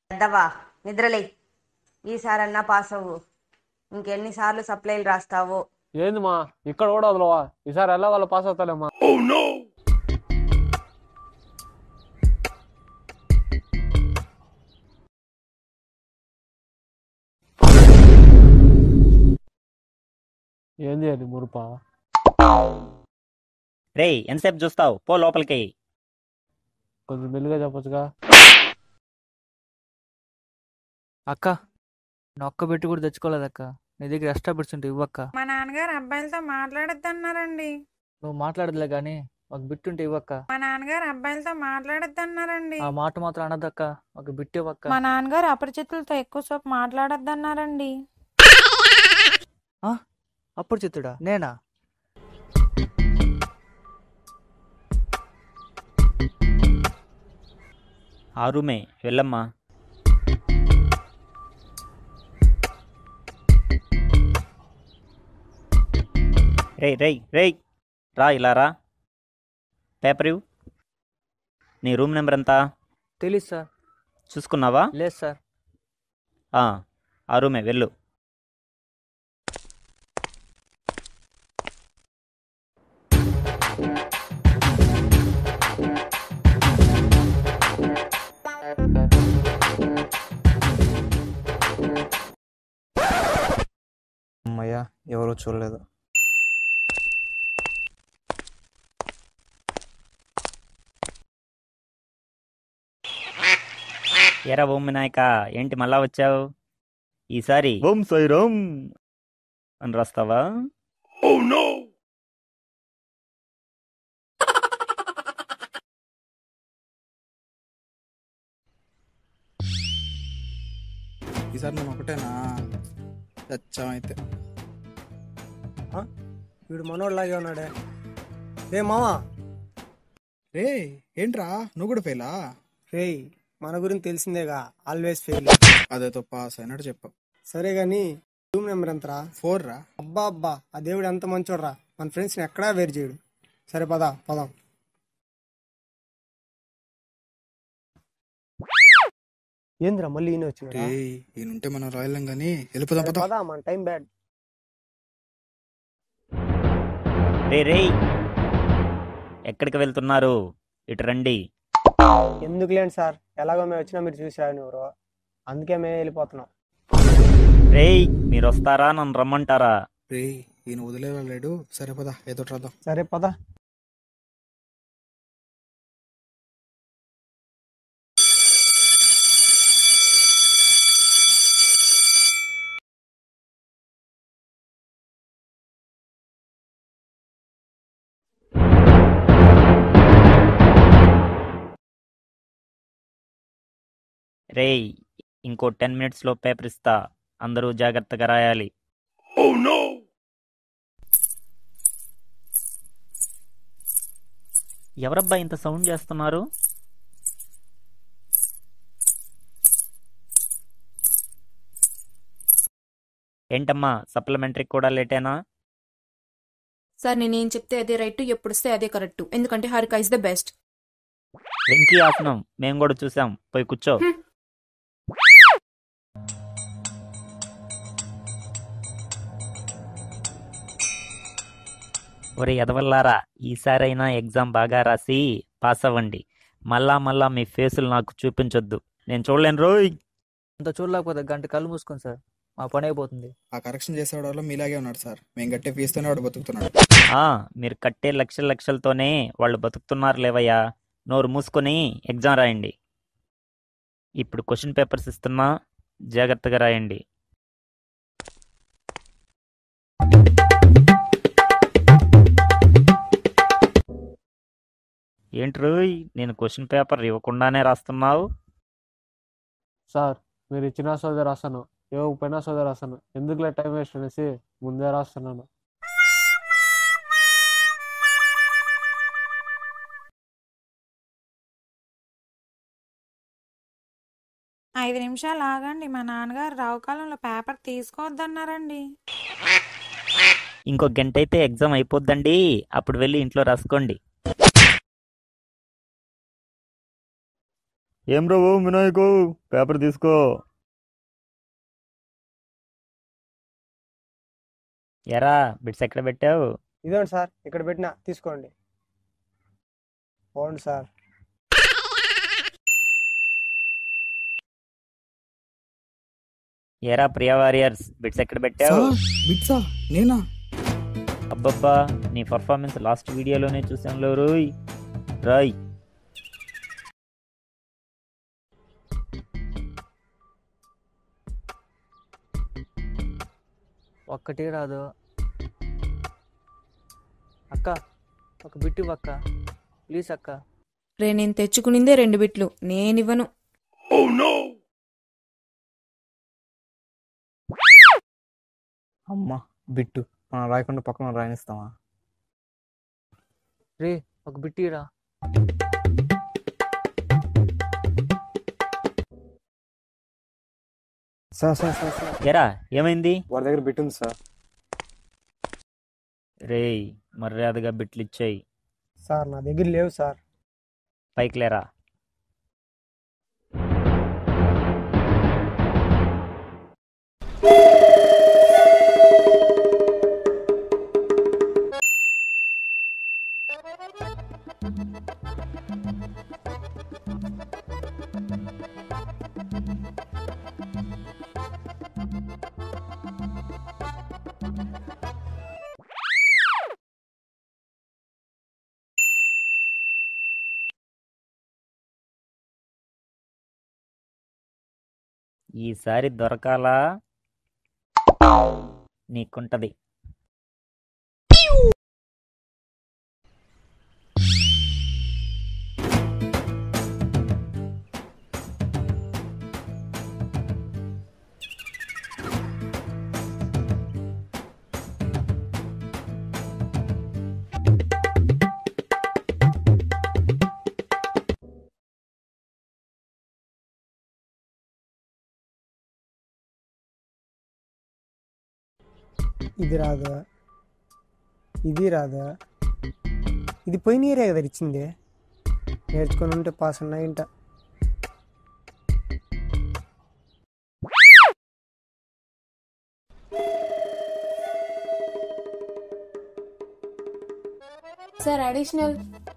పెద్దవా నిద్రలే ఈసారన్నా pass అవ్వు ఇంకెన్నిసార్లు సప్లైలు రాస్తావో ఏంది మా ఇక్కడ కూడా వదలవా ఈసారి ఎలా వాళ్ళ పాస్ అవుతాలేమ్మా ఏంది అది మురుపా రేయ్ ఎంతసేపు చూస్తావు పో లోపలికి కొంచెం మెల్లిగా చెప్పొచ్చుగా అక్క నొక్క పెట్టి కూడా తెచ్చుకోలేదు అక్క నీ దగ్గర ఎక్స్ట్రా పెడుతుంటే ఇవ్వక్క మా నాన్నగారు అబ్బాయిలతో మాట్లాడొద్దన్నారండి నువ్వు మాట్లాడదులే గాని ఒక బిట్టుంటే ఇవ్వక్క మా నాన్నగారు అబ్బాయిలతో మాట్లాడొద్దన్నారండి ఆ మాట మాత్రం అనదక్క ఒక బిట్ ఇవ్వక్క మా నాన్నగారు అపరిచితులతో ఎక్కువసేపు మాట్లాడొద్దన్నారండి అప్పుడు చిత్తుడా నేనా ఆ రూమే వెళ్ళమ్మా రేయ్ రేయ్ రేయ్ రా ఇలా రా పేపర్ ఇవ్వు నీ రూమ్ నెంబర్ ఎంత తెలీదు సార్ చూసుకున్నావా లేదు సార్ ఆ, ఆ రూమే వెళ్ళు అమ్మయ్య ఎవరూ చూడలేదు ఎరా ఓం వినాయక ఏంటి మళ్ళా వచ్చావు ఈసారి ఓం సాయిరామ్ అని రాస్తావా ఈసారి నేను ఒకటేనా చచ్చాం అయితే వీడు మనోళ్ళలాగే ఉన్నాడే ఏ మావా రే ఏంట్రా నువ్వు కూడా ఫెయిలా రేయ్ మన గురించి తెలిసిందేగా ఆల్వేస్ ఫెయిల్ అదేతో పాస్ అయినట్టు చెప్పావు సరే గాని రూమ్ నెంబర్ ఎంతరా ఫోర్ రా అబ్బా అబ్బా ఆ దేవుడు ఎంత మంచోడ్రా మన ఫ్రెండ్స్ని ఎక్కడా వేరు చేయడు సరే పదా పదాం ఏంద్రా మళ్ళీ ఈయన వచ్చిన రే ఈయనుంటే మనం రాయలేం కానీ వెళ్ళిపోదాం పదా పదా మన టైం బ్యాడ్ రే రేయ్ ఎక్కడికి వెళ్తున్నారు ఇటు రండి ఎందుకు లేండి సార్ ఎలాగో మేము వచ్చినా మీరు చూసి రాని ఎవరు అందుకే మేము వెళ్ళిపోతున్నాం రేయ్ మీరు వస్తారా నన్ను రమ్మంటారా రే ఈయన వదిలేలేడు సరే పదా ఏదో రాద్దాం సరే పదా రేయ్ ఇంకో టెన్ మినిట్స్లో పేపర్ ఇస్తా అందరూ జాగ్రత్తగా రాయాలి ఎవరబ్బా ఇంత సౌండ్ చేస్తున్నారు ఏంటమ్మా సప్లిమెంటరీ కూడా లేటేనా సార్ నేనేం చెప్తే అదే రైట్ ఎప్పుడు వస్తే అదే కరెక్ట్ ఎందుకంటే Harika is the best Venky ఆసనం మేము కూడా చూసాం పోయి కూర్చో హ్మ్. ఒరే ఎదవల్లారా ఈసారైనా ఎగ్జామ్ బాగా రాసి పాస్ అవ్వండి మళ్ళా మళ్ళా మీ ఫేసులు నాకు చూపించొద్దు నేను చూడలేను రోయ్ అంత చూడలేకపోతే గంట కళ్ళు మూసుకోండి సార్ మా పని అయిపోతుంది ఆ కరెక్షన్ చేసేవాడు వల్ల మీలాగే ఉన్నాడు సార్ మేము గట్టే ఫీజుతోనే వాడు బతుకుతున్నాడు ఆ మీరు కట్టే లక్షల లక్షలతోనే వాళ్ళు బతుకుతున్నారు లేవయ్యా నోరు మూసుకొని ఎగ్జామ్ రాయండి ఇప్పుడు క్వశ్చన్ పేపర్స్ ఇస్తున్నా జాగ్రత్తగా రాయండి ఏంటి రోయ్ నేను క్వశ్చన్ పేపర్ ఇవ్వకుండానే రాస్తున్నావు సార్ మీరు ఇచ్చిన సోదరు రాస్తాను ఇవ్వకపోయినా సోదరు రాస్తాను ఎందుకులే టైం వేస్ట్ అనేసి ముందే రాస్తున్నాను ఐదు నిమిషాలు ఆగండి మా నాన్నగారు రావు కాలంలో పేపర్ తీసుకోవద్దన్నారండి ఇంకో గంట అయితే ఎగ్జామ్ అయిపోద్దండి అప్పుడు వెళ్ళి ఇంట్లో రాసుకోండి ఏం రావు వినాయకు పేపర్ తీసుకో ఎరా బిట్స్ ఎక్కడ పెట్టావు ఇదేంటి సార్ ఇక్కడ పెట్టినా తీసుకోండి పోండి సార్ ఎరా ప్రియా వారియర్స్ బిట్స్ ఎక్కడ పెట్టావు సార్ బిట్సా నేనా అబ్బబ్బా నీ పర్ఫార్మెన్స్ లాస్ట్ వీడియోలోనే చూసాంలో రోయ్ రాయ్ ఒక్కటి రాదు అక్క ఒక బిట్టు అక్క ప్లీజ్ అక్క రే నేను తెచ్చుకునిందే రెండు బిట్లు నేనివ్వను అమ్మా బిట్టు మనం రాయకుండా పక్కన రాయనిస్తామా రే ఒక బిట్టు రా సార్ సార్ సార్ సార్ ఎరా ఏమైంది వాడి దగ్గర బిట్ ఉంది సార్ రేయ్ మర్యాదగా బిట్లు ఇచ్చేయి సార్ నా దగ్గర లేవు సార్ పైకి లేరా ఈసారి దొరకాలా నీకుంటది ఇది రాదా ఇది రాదా ఇది పోయిన ఇయరే కదా ఇచ్చింది నేర్చుకొని ఉంటే పాస్ ఉన్నాయింట సార్ అడిషనల్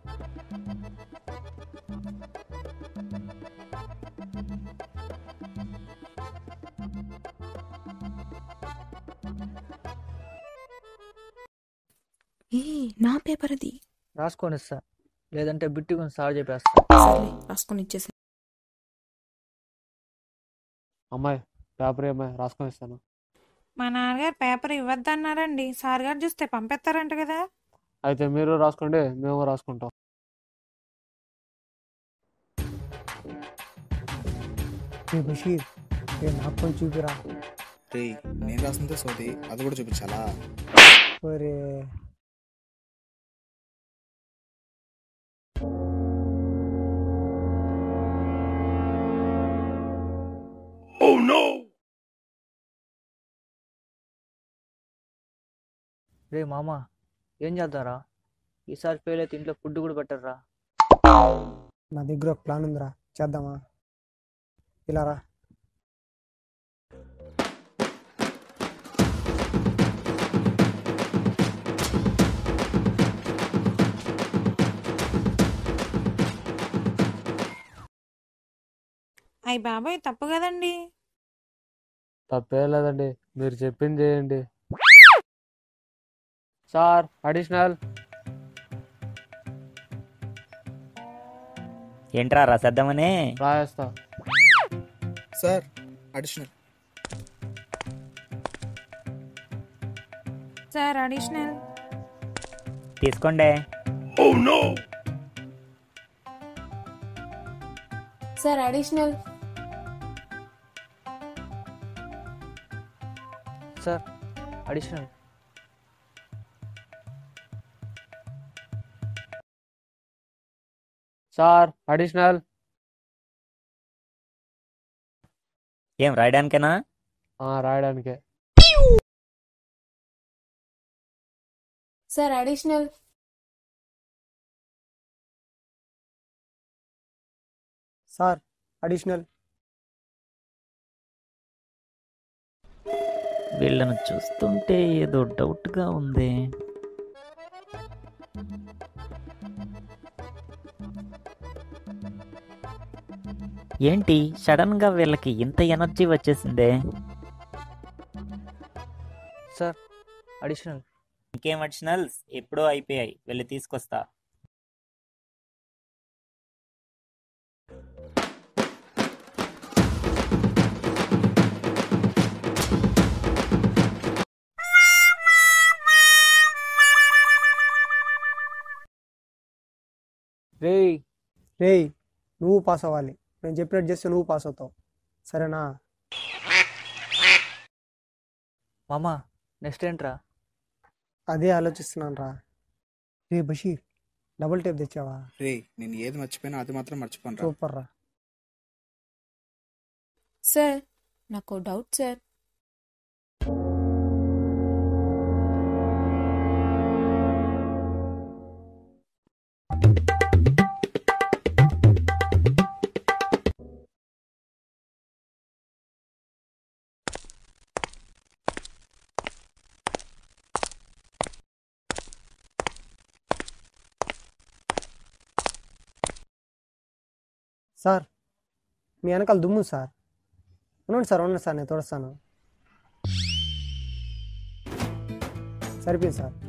ఏ నా పేపర్ అది రాసుకొని ఇస్తా లేదంటే బిట్టు కొంచెం సార్ చెప్పేస్తా సర్లే రాసుకొని ఇచ్చేసి అమ్మాయి పేపర్ ఏమ్మాయి రాసుకొని ఇస్తాను మా నాన్నగారు పేపర్ ఇవ్వద్దన్నారండి సార్ గారు చూస్తే పంపిస్తారంట కదా అయితే మీరు రాసుకోండి మేము రాసుకుంటాం ఏ బషీర్ ఏ నాకు కొంచెం చూపిరా రే నేను రాసిందే సోది అది కూడా చూపించాలా ఒరే రే మామ ఏం చేద్దాంరా ఈసారి ఫెయిల్ అయితే ఇంట్లో ఫుడ్ కూడా పెట్టరురా నా దగ్గర ఒక ప్లాన్ ఉందిరా చేద్దామా ఇలా రా అయ్యి బాబాయ్ తప్పు కదండి తప్పేం లేదండి మీరు చెప్పింది చేయండి సార్ అడిషనల్ ఏంట్రా రాసేద్దామని రాయేస్తా సార్ అడిషనల్ సార్ అడిషనల్ తీసుకోండి sir additional sir additional sir additional ఏం రాయడానికేనా రాయడానికే సార్ అడిషనల్ సార్ అడిషనల్ వీళ్ళను చూస్తుంటే ఏదో డౌట్గా ఉంది ఏంటి సడన్గా వీళ్ళకి ఇంత ఎనర్జీ వచ్చేసిందే సార్ అడిషనల్ ఇంకేం అడిషనల్స్ ఎప్పుడో అయిపోయాయి వెళ్ళి తీసుకొస్తా రేయ్ రేయ్ నువ్వు పాస్ అవ్వాలి నేను చెప్పినట్టు చేస్తే నువ్వు పాస్ అవుతావు సరేనా మామ నెక్స్ట్ ఏంట్రా అదే ఆలోచిస్తున్నాను రా రే బషీర్ డబుల్ టేప్ తెచ్చావా రే నేను ఏది మర్చిపోయినా అది మాత్రం మర్చిపోను రా సూపర్ రా సార్ నాకు డౌట్ సార్ సార్ మీ వెనకాల దుమ్ము సార్ ఉండండి సార్ ఉండండి సార్ నేను తోడుస్తాను సరిపోయింది సార్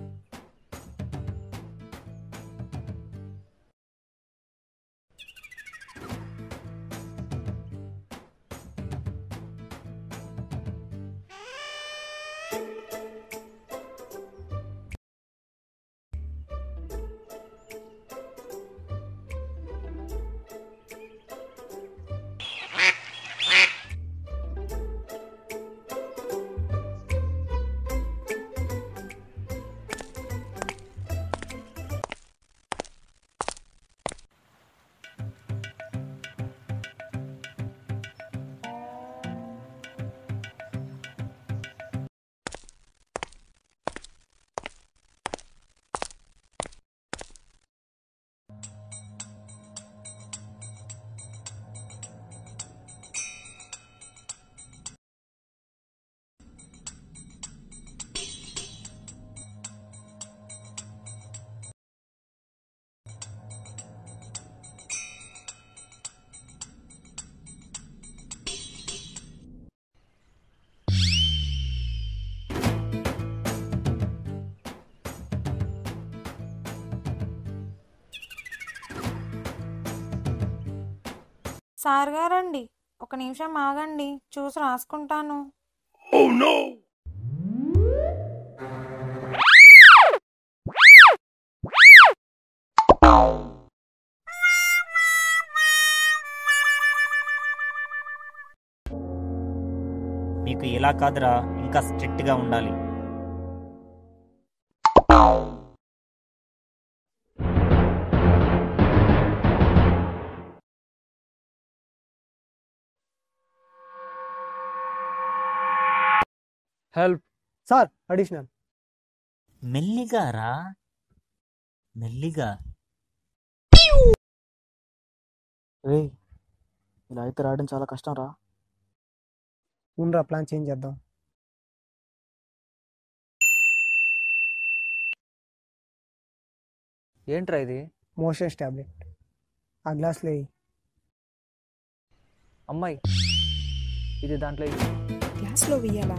సార్ గారండి ఒక నిమిషం ఆగండి చూసి రాసుకుంటాను మీకు ఇలా కాదురా ఇంకా స్ట్రిక్ట్గా ఉండాలి హెల్ప్ సార్ అడిషనల్ మెల్లిగా రా మెల్లిగా రే ఇలా అయితే రాయడం చాలా కష్టం రా ఉండరా ప్లాన్ చేంజ్ చేద్దాం ఏంట్రా ఇది మోషన్స్ టాబ్లెట్ ఆ గ్లాస్లో వేయి. అమ్మాయి ఇది దాంట్లో ఇయ్యి. గ్లాస్లో వెయ్యాలా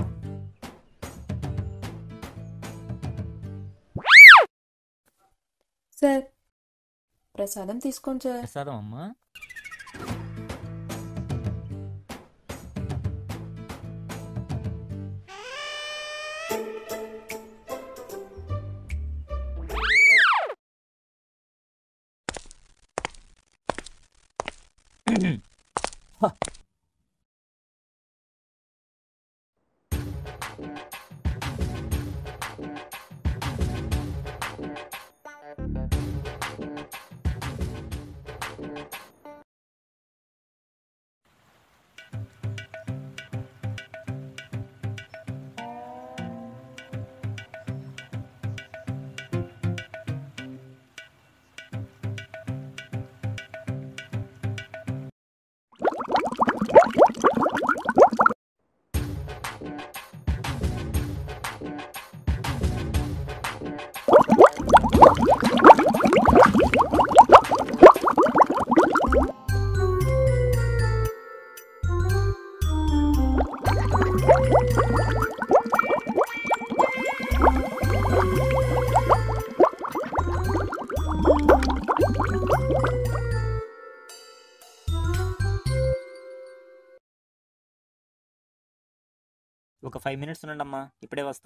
సార్ ప్రసాదం తీసుకోండి సార్ ప్రసాదం అమ్మా ఒక ఫైవ్ మినిట్స్ ఉండండి అమ్మా ఇప్పుడే వస్తా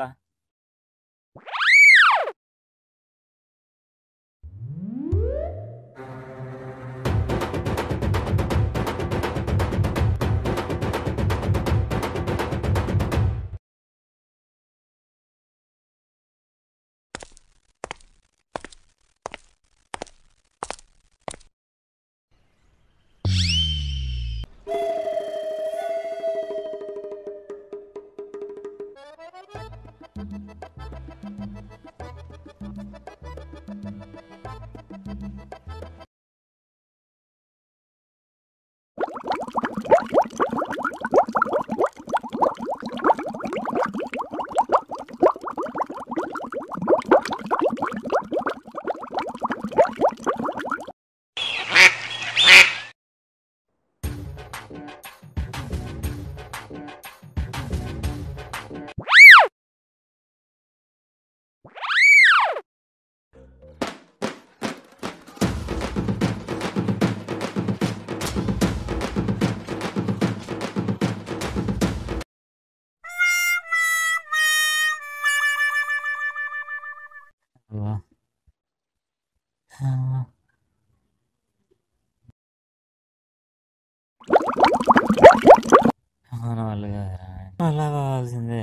మన వాళ్ళు కాదురా అలా కావాల్సిందే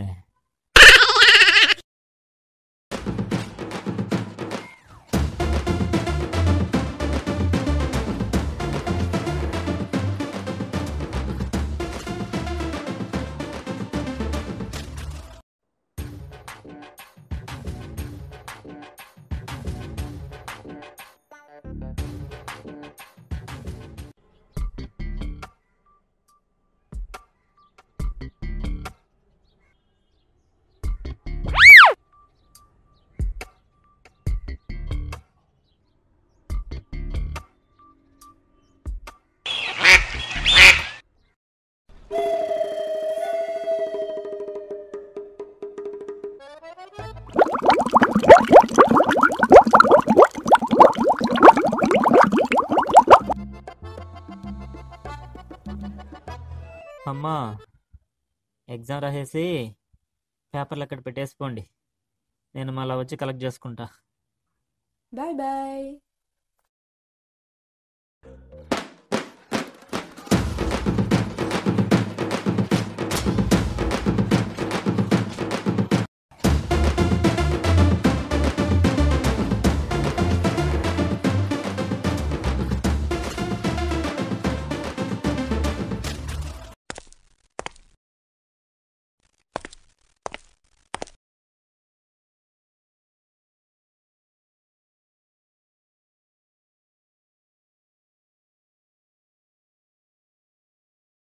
అమ్మా ఎగ్జామ్ రాసేసి పేపర్లు అక్కడ పెట్టేసిపోండి నేను మళ్ళీ వచ్చి కలెక్ట్ చేసుకుంటా బాయ్ బాయ్